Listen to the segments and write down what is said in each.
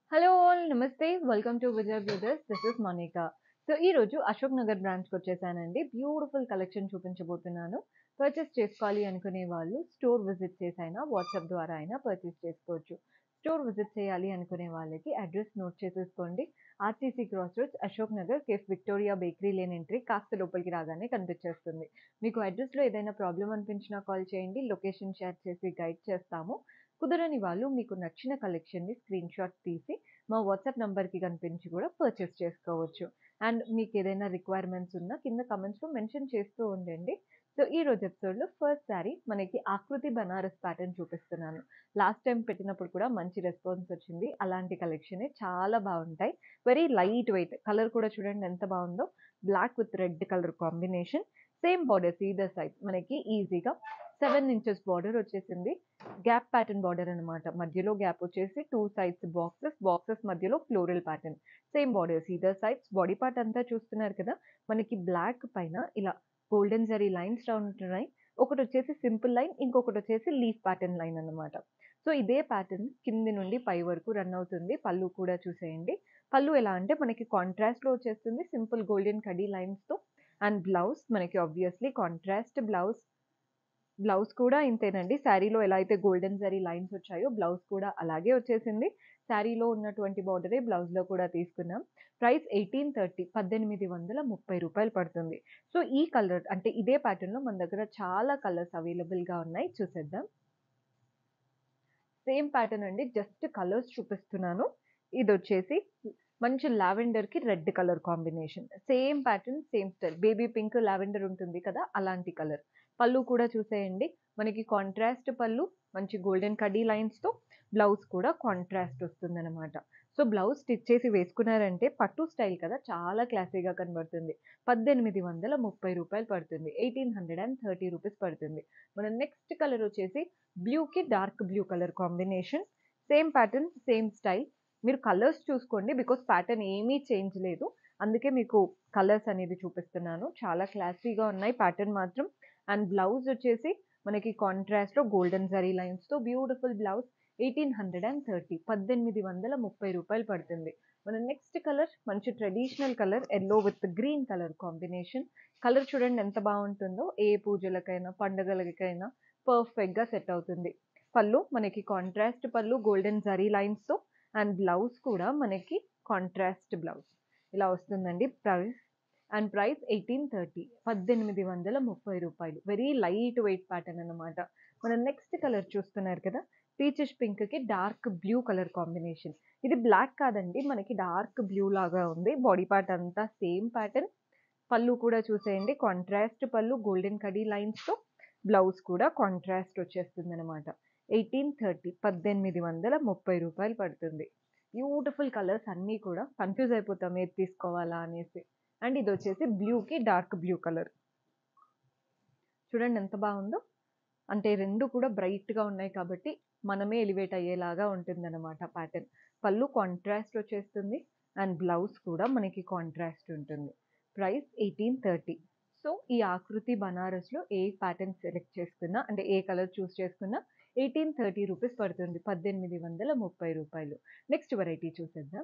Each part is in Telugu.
హలో ఆల్ నమస్తే welcome to Vijay brothers this is Monica so ఈ రోజు అశోక్ నగర్ బ్రాంచ్కి వచ్చేసానండి బ్యూటిఫుల్ కలెక్షన్ చూపించబోతున్నాను పర్చేస్ చేసుకోవాలి అనుకునే వాళ్ళు స్టోర్ విజిట్ చేసైనా వాట్సాప్ ద్వారా అయినా పర్చేస్ చేసుకోవచ్చు స్టోర్ విజిట్ చేయాలి అనుకునే వాళ్ళకి అడ్రస్ నోట్ చేసేసుకోండి RTC cross roads Ashok Nagar cafe Victoria bakery lane entry కాస్త లోపలికి రాగానే కనిపించేస్తుంది మీకు అడ్రస్లో ఏదైనా ప్రాబ్లం అనిపించినా కాల్ చేయండి లొకేషన్ షేర్ చేసి గైడ్ చేస్తాము కుదరని వాళ్ళు మీకు నచ్చిన కలెక్షన్ని స్క్రీన్ షాట్ తీసి మా వాట్సాప్ నంబర్కి కనిపించి కూడా పర్చేస్ చేసుకోవచ్చు అండ్ మీకు ఏదైనా రిక్వైర్మెంట్స్ ఉన్నా కింద కమెంట్స్లో మెన్షన్ చేస్తూ ఉండండి సో ఈ రోజు ఎపిసోడ్లో ఫస్ట్ శారీ మనకి ఆకృతి బనారస్ ప్యాటర్న్ చూపిస్తున్నాను లాస్ట్ టైం పెట్టినప్పుడు కూడా మంచి రెస్పాన్స్ వచ్చింది అలాంటి కలెక్షనే చాలా బాగుంటాయి వెరీ లైట్ వెయిట్ కలర్ కూడా చూడండి ఎంత బాగుందో black with red colour combination same borders either side మనకి ఈజీగా సెవెన్ ఇంచెస్ బార్డర్ వచ్చేసింది గ్యాప్ ప్యాటర్న్ బార్డర్ అనమాట మధ్యలో గ్యాప్ వచ్చేసి టూ సైడ్స్ బాక్సెస్ బాక్సెస్ మధ్యలో floral pattern same borders either sides body part అంతా చూస్తున్నారు కదా మనకి బ్లాక్ పైన ఇలా గోల్డెన్ జరీ లైన్స్ ఉంటున్నాయి ఒకటి వచ్చేసి సింపుల్ లైన్ ఇంకొకటి వచ్చేసి లీఫ్ ప్యాటర్న్ లైన్ అన్నమాట సో ఇదే ప్యాటర్న్ కింది నుండి పై వరకు రన్ అవుతుంది పళ్ళు కూడా చూసేయండి పళ్ళు ఎలా అంటే మనకి కాంట్రాస్ట్లో వచ్చేస్తుంది సింపుల్ గోల్డెన్ కడీ లైన్స్తో అండ్ బ్లౌజ్ మనకి ఆబ్వియస్లీ కాంట్రాస్ట్ బ్లౌజ్ బ్లౌజ్ కూడా ఇంతేనండి శారీలో ఎలా అయితే గోల్డెన్ జరీ లైన్స్ వచ్చాయో బ్లౌజ్ కూడా అలాగే వచ్చేసింది శారీలో ఉన్నటువంటి బార్డరే బ్లౌజ్లో కూడా తీసుకున్నాం ప్రైస్ ఎయిటీన్ థర్టీ పద్దెనిమిది వందల ముప్పై రూపాయలు పడుతుంది సో ఈ కలర్ అంటే ఇదే ప్యాటర్న్లో మన దగ్గర చాలా కలర్స్ అవైలబుల్గా ఉన్నాయి చూసేద్దాం సేమ్ ప్యాటర్న్ అండి జస్ట్ కలర్స్ చూపిస్తున్నాను ఇది వచ్చేసి మంచి లావెండర్కి red colour combination same pattern same style baby pink lavender ఉంటుంది కదా అలాంటి కలర్ పళ్ళు కూడా చూసేయండి మనకి కాంట్రాస్ట్ పళ్ళు మంచి గోల్డెన్ కడీ లైన్స్తో బ్లౌజ్ కూడా కాంట్రాస్ట్ వస్తుందన్నమాట సో బ్లౌజ్ స్టిచ్ చేసి వేసుకున్నారంటే పట్టు స్టైల్ కదా చాలా క్లాసీగా కనబడుతుంది పద్దెనిమిది వందల ముప్పై రూపాయలు పడుతుంది eighteen hundred and thirty rupees పడుతుంది మన నెక్స్ట్ కలర్ వచ్చేసి బ్లూకి dark blue colour combination same pattern same style మీరు కలర్స్ చూసుకోండి బికాస్ ప్యాటర్న్ ఏమీ చేంజ్ లేదు అందుకే మీకు కలర్స్ అనేది చూపిస్తున్నాను చాలా క్లాసీగా ఉన్నాయి ప్యాటర్న్ మాత్రం అండ్ బ్లౌజ్ వచ్చేసి మనకి కాంట్రాస్ట్లో గోల్డెన్ జరీ లైన్స్తో beautiful blouse eighteen hundred and thirty పద్దెనిమిది వందల ముప్పై రూపాయలు పడుతుంది మన నెక్స్ట్ కలర్ మంచి traditional colour yellow with green colour combination colour చూడండి ఎంత బాగుంటుందో ఏ పూజలకైనా పండుగలకైనా పర్ఫెక్ట్గా సెట్ అవుతుంది పళ్ళు మనకి కాంట్రాస్ట్ పళ్ళు గోల్డెన్ జరీ లైన్స్తో అండ్ బ్లౌజ్ కూడా మనకి కాంట్రాస్ట్ బ్లౌజ్ ఇలా వస్తుందండి price and price eighteen thirty పద్దెనిమిది వందల ముప్పై రూపాయలు వెరీ లైట్ వెయిట్ ప్యాటర్న్ అనమాట మన నెక్స్ట్ కలర్ చూస్తున్నారు కదా పీచెస్ పింక్కి డార్క్ బ్లూ కలర్ కాంబినేషన్ ఇది బ్లాక్ కాదండి మనకి డార్క్ బ్లూ లాగా ఉంది బాడీ పార్ట్ అంతా సేమ్ ప్యాటర్న్ పళ్ళు కూడా చూసేయండి కాంట్రాస్ట్ పళ్ళు గోల్డెన్ కడీ లైన్స్తో బ్లౌజ్ కూడా కాంట్రాస్ట్ వచ్చేస్తుంది అనమాట ఎయిటీన్ థర్టీ పద్దెనిమిది వందల ముప్పై రూపాయలు పడుతుంది బ్యూటిఫుల్ కలర్స్ అన్నీ కూడా కన్ఫ్యూజ్ అయిపోతాం ఏది తీసుకోవాలా అనేసి అండ్ ఇది వచ్చేసి బ్లూకి డార్క్ బ్లూ కలర్ చూడండి ఎంత బాగుందో అంటే రెండు కూడా బ్రైట్గా ఉన్నాయి కాబట్టి మనమే ఎలివేట్ అయ్యేలాగా ఉంటుందన్నమాట ప్యాటర్న్ పళ్ళు కాంట్రాస్ట్ వచ్చేస్తుంది అండ్ బ్లౌజ్ కూడా మనకి కాంట్రాస్ట్ ఉంటుంది ప్రైస్ ఎయిటీన్ థర్టీ సో ఈ ఆకృతి బనారస్లో ఏ ప్యాటర్న్ సెలెక్ట్ చేసుకున్నా అంటే ఏ కలర్ చూస్ చేసుకున్నా ఎయిటీన్ థర్టీ రూపీస్ పడుతుంది పద్దెనిమిది వందల ముప్పై రూపాయలు నెక్స్ట్ వెరైటీ చూసేద్దాం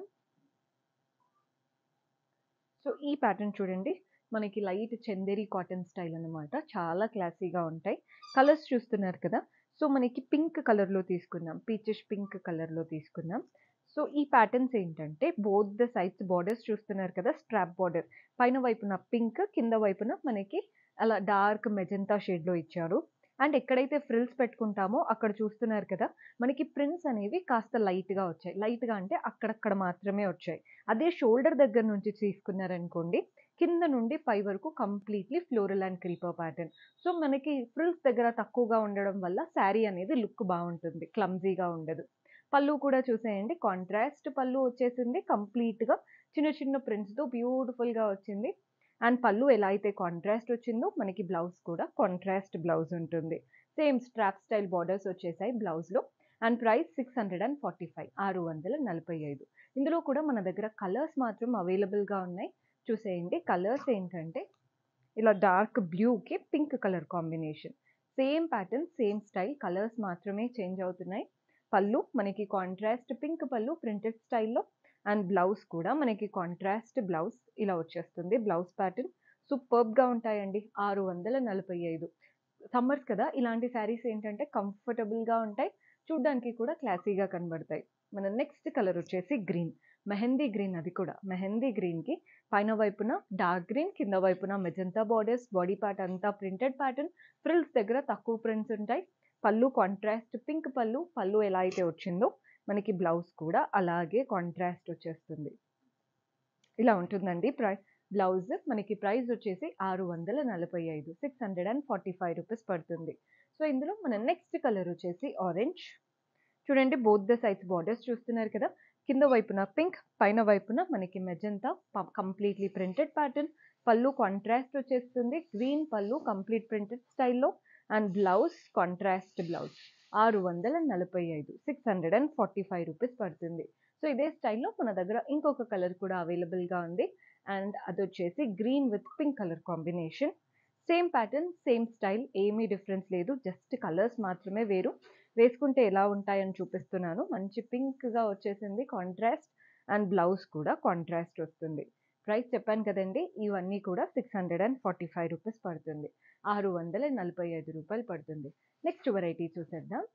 సో ఈ ప్యాటర్న్ చూడండి మనకి లైట్ చందేరి కాటన్ స్టైల్ అనమాట చాలా క్లాసీగా ఉంటాయి కలర్స్ చూస్తున్నారు కదా సో మనకి పింక్ కలర్లో తీసుకున్నాం పీచెస్ పింక్ కలర్లో తీసుకున్నాం సో ఈ ప్యాటర్న్స్ ఏంటంటే బోత్ ద సైడ్స్ బార్డర్స్ చూస్తున్నారు కదా స్ట్రాప్ బార్డర్ పైన వైపున పింక్ కింద వైపున మనకి అలా డార్క్ మెజంతా షేడ్లో ఇచ్చారు అండ్ ఎక్కడైతే ఫ్రిల్స్ పెట్టుకుంటామో అక్కడ చూస్తున్నారు కదా మనకి ప్రింట్స్ అనేవి కాస్త లైట్గా వచ్చాయి లైట్గా అంటే అక్కడక్కడ మాత్రమే వచ్చాయి అదే షోల్డర్ దగ్గర నుంచి తీసుకున్నారనుకోండి కింద నుండి పై వరకు completely floral and creeper pattern so మనకి ఫ్రిల్స్ దగ్గర తక్కువగా ఉండడం వల్ల శారీ అనేది లుక్ బాగుంటుంది క్లమ్జీగా ఉండదు పళ్ళు కూడా చూసేయండి కాంట్రాస్ట్ పళ్ళు వచ్చేసింది కంప్లీట్గా చిన్న చిన్న ప్రింట్స్తో బ్యూటిఫుల్గా వచ్చింది అండ్ పళ్ళు ఎలా అయితే కాంట్రాస్ట్ వచ్చిందో మనకి బ్లౌజ్ కూడా కాంట్రాస్ట్ బ్లౌజ్ ఉంటుంది సేమ్ స్ట్రాప్ స్టైల్ బార్డర్స్ వచ్చేసాయి బ్లౌజ్లో and price six hundred and forty five ఆరు వందల నలభై ఐదు ఇందులో కూడా మన దగ్గర కలర్స్ మాత్రం అవైలబుల్గా ఉన్నాయి చూసేయండి కలర్స్ ఏంటంటే ఇలా డార్క్ బ్లూకి pink colour combination same pattern same style colours మాత్రమే చేంజ్ అవుతున్నాయి పళ్ళు మనకి కాంట్రాస్ట్ పింక్ పళ్ళు ప్రింటెడ్ స్టైల్‌లో అండ్ బ్లౌజ్ కూడా మనకి కాంట్రాస్ట్ బ్లౌజ్ ఇలా వచ్చేస్తుంది. బ్లౌజ్ ప్యాటర్న్ సూపర్బ్‌గా ఉంటాయండి. 645 సమ్మర్స్ కదా! ఇలాంటి శారీస్ ఏంటంటే కంఫర్టబుల్‌గా ఉంటాయి. చూడ్డానికి కూడా క్లాసీగా కనబడతాయి. మన నెక్స్ట్ కలర్ వచ్చేసి గ్రీన్. మెహందీ గ్రీన్ అది కూడా. మెహందీ గ్రీన్‌కి పైన వైపున డార్క్ గ్రీన్, కింద వైపున మెజంతా బోర్డర్స్, బాడీ పార్ట్ అంతా ప్రింటెడ్ ప్యాటర్న్. ఫ్రిల్స్ దగ్గర తక్కువ ప్రింట్స్ ఉంటాయి. పళ్ళు కాంట్రాస్ట్ పింక్ పళ్ళు. పళ్ళు ఎలా అయితే వచ్చిందో మనకి బ్లౌజ్ కూడా అలాగే కాంట్రాస్ట్ వచ్చేస్తుంది. ఇలా ఉంటుందండి ప్రై బ్లౌజ్ మనకి ప్రైస్ వచ్చేసి 645 645 రూపీస్ పడుతుంది. సో, ఇందులో మన నెక్స్ట్ కలర్ వచ్చేసి ఆరెంజ్. చూడండి బోత్ ద సైడ్స్ బోర్డర్స్ చూస్తున్నారు కదా! కింద వైపున పింక్, పైన వైపున మనకి మెజంతా ప కంప్లీట్‌లీ ప్రింటెడ్ ప్యాటర్న్. పళ్ళు కాంట్రాస్ట్ వచ్చేస్తుంది. గ్రీన్ పళ్ళు కంప్లీట్ ప్రింటెడ్ స్టైల్‌లో and blouse contrast blouse. 645 645 rupees పడుతుంది. సో, ఇదే స్టైల్‌లో మన దగ్గర ఇంకొక కలర్ కూడా అవైలబుల్‌గా ఉంది. అండ్ అదొచ్చేసి green with pink colour combination. Same pattern, same style ఏమీ డిఫరెన్స్ లేదు. జస్ట్ కలర్స్ మాత్రమే వేరు. వేసుకుంటే ఎలా ఉంటాయని చూపిస్తున్నాను. మంచి పింక్‌గా వచ్చేసింది కాంట్రాస్ట్ అండ్ బ్లౌజ్ కూడా కాంట్రాస్ట్ వస్తుంది. ప్రైస్ చెప్పాను కదండీ! ఇవన్నీ కూడా 645 రూపీస్ పడుతుంది. 645 రూపాయలు పడుతుంది. నెక్స్ట్ వెరైటీ చూసేద్దాం.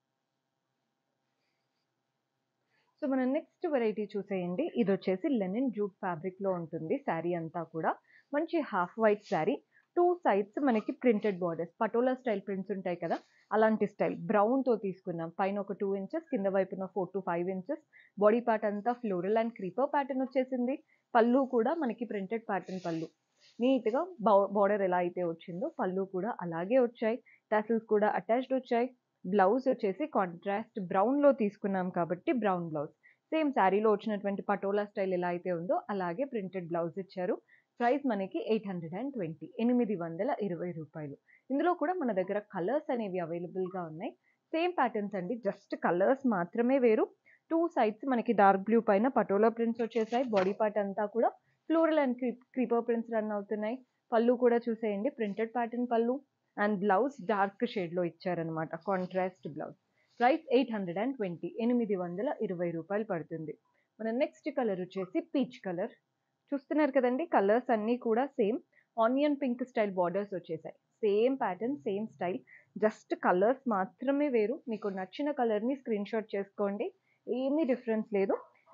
సో, మన నెక్స్ట్ వెరైటీ చూసేయండి. ఇదొచ్చేసి లెనిన్ జూట్ ఫ్యాబ్రిక్‌లో ఉంటుంది శారీ అంతా కూడా. మంచి హాఫ్ వైట్ శారీ. 2 సైడ్స్ మనకి printed borders. Patola style prints ఉంటాయి కదా! అలాంటి స్టైల్. బ్రౌన్‌తో తీసుకున్నాం. పైన ఒక 2 ఇంచెస్, కింద వైపున 4-5 ఇంచెస్. బాడీ పార్ట్ అంతా ఫ్లోరల్ అండ్ క్రీపర్ ప్యాటర్న్ వచ్చేసింది. పళ్ళు కూడా మనకి ప్రింటెడ్ ప్యాటర్న్ పళ్ళు. నీట్‌గా బా బోర్డర్ ఎలా అయితే వచ్చిందో పళ్ళు కూడా అలాగే వచ్చాయి. టాసిల్స్ కూడా అటాచ్డ్ వచ్చాయి. బ్లౌజ్ వచ్చేసి కాంట్రాస్ట్ బ్రౌన్‌లో తీసుకున్నాం కాబట్టి బ్రౌన్ బ్లౌజ్. సేమ్ శారీలో వచ్చినటువంటి పటోలా స్టైల్ ఎలా అయితే ఉందో అలాగే ప్రింటెడ్ బ్లౌజ్ ఇచ్చారు. ప్రైస్ మనకి 820 820 రూపాయలు. ఇందులో కూడా మన దగ్గర కలర్స్ అనేవి అవైలబుల్‌గా ఉన్నాయి. సేమ్ ప్యాటర్న్స్ అండి. జస్ట్ కలర్స్ మాత్రమే వేరు. 2 సైడ్స్ మనకి డార్క్ బ్లూ పైన పటోలా ప్రింట్స్ వచ్చేసాయి. బాడీ పార్ట్ అంతా కూడా floral and cree creeper prints run అవుతున్నాయి. పళ్ళు కూడా చూసేయండి ప్రింటెడ్ ప్యాటర్న్ పళ్ళు అండ్ బ్లౌజ్ డార్క్ షేడ్‌లో ఇచ్చారనమాట. Contrast blouse. ప్రైస్ 820 820 రూపాయలు పడుతుంది. మన నెక్స్ట్ కలర్ వచ్చేసి పీచ్ కలర్. చూస్తున్నారు కదండీ! కలర్స్ అన్నీ కూడా same. Onion pink style borders వచ్చేసాయి. Same pattern, same style. Just colours మాత్రమే వేరు. మీకు నచ్చిన కలర్‌ని స్క్రీన్‌షాట్ చేసుకోండి. ఏమీ డిఫరెన్స్ లేదు.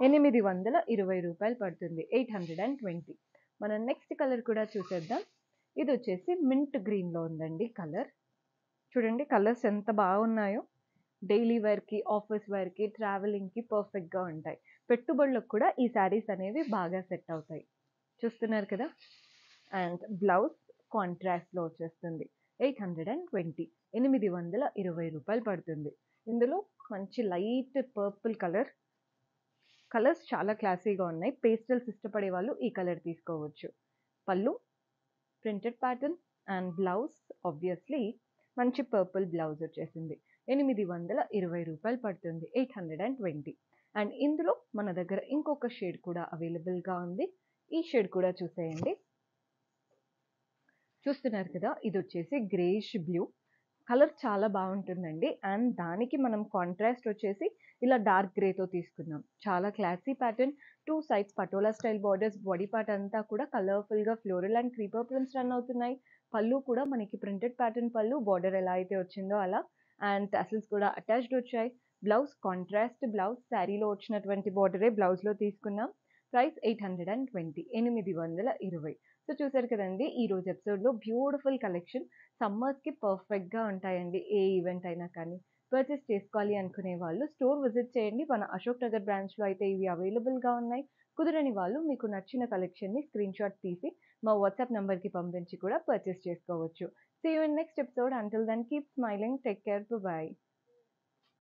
820 రూపాయలు పడుతుంది. 820 మన నెక్స్ట్ కలర్ కూడా చూసేద్దాం. ఇదొచ్చేసి మింట్ గ్రీన్‌లో ఉందండి కలర్. చూడండి కలర్స్ ఎంత బాగున్నాయో. డైలీ వేర్‌కి, ఆఫీస్ వేర్‌కి, ట్రావెలింగ్‌కి పర్ఫెక్ట్‌గా ఉంటాయి. పెట్టుబడులకు కూడా ఈ శారీస్ అనేవి బాగా సెట్ అవుతాయి. చూస్తున్నారు కదా! అండ్ బ్లౌజ్ కాంట్రాస్ట్‌లో వచ్చేస్తుంది. 820 820 రూపాయలు పడుతుంది. ఇందులో మంచి లైట్ పర్పుల్ కలర్. కలర్స్ చాలా క్లాసీగా ఉన్నాయి. పేస్టల్స్ ఇష్టపడే వాళ్ళు ఈ కలర్ తీసుకోవచ్చు. పళ్ళు printed pattern and blouse obviously మంచి పర్పుల్ బ్లౌజ్ వచ్చేసింది. 820 రూపాయలు పడుతుంది. 820 అండ్ ఇందులో మన దగ్గర ఇంకొక షేడ్ కూడా అవైలబుల్‌గా ఉంది. ఈ షేడ్ కూడా చూసేయండి. చూస్తున్నారు కదా! ఇదొచ్చేసి గ్రేయిష్ బ్లూ. కలర్ చాలా బావుంటుందండి. అండ్ దానికి మనం కాంట్రాస్ట్ వచ్చేసి ఇలా డార్క్ గ్రేతో తీసుకున్నాం. చాలా classy pattern. 2 sides Patola style borders. Body part అంతా కూడా కలర్‌ఫుల్‌గా floral and creeper prints run అవుతున్నాయి. పళ్ళు కూడా మనకి ప్రింటెడ్ ప్యాటర్న్ పళ్ళు. బోర్డర్ ఎలా అయితే వచ్చిందో అలా. అండ్ టాసిల్స్ కూడా అటాచ్డ్ వచ్చాయి. Blouse contrast blouse. శారీలో వచ్చినటువంటి బోర్డరే బ్లౌజ్‌లో తీసుకున్నాం. ప్రైస్ 820 820 సో, చూసారు కదండీ! ఈరోజు ఎపిసోడ్‌లో బ్యూటిఫుల్ కలెక్షన్. సమ్మర్స్‌కి పర్ఫెక్ట్‌గా ఉంటాయండి. ఏ ఈవెంట్ అయినా కానీ. పర్చేస్ చేసుకోవాలి అనుకునే వాళ్ళు స్టోర్ విజిట్ చేయండి. మన అశోక్ నగర్ బ్రాంచ్‌లో అయితే ఇవి అవైలబుల్‌గా ఉన్నాయి. కుదరని వాళ్ళు మీకు నచ్చిన కలెక్షన్‌ని స్క్రీన్‌షాట్ తీసి మా వాట్సాప్ నంబర్‌కి పంపించి కూడా పర్చేస్ చేసుకోవచ్చు. See you in next episode. Until then keep smiling. Take care. Bye by.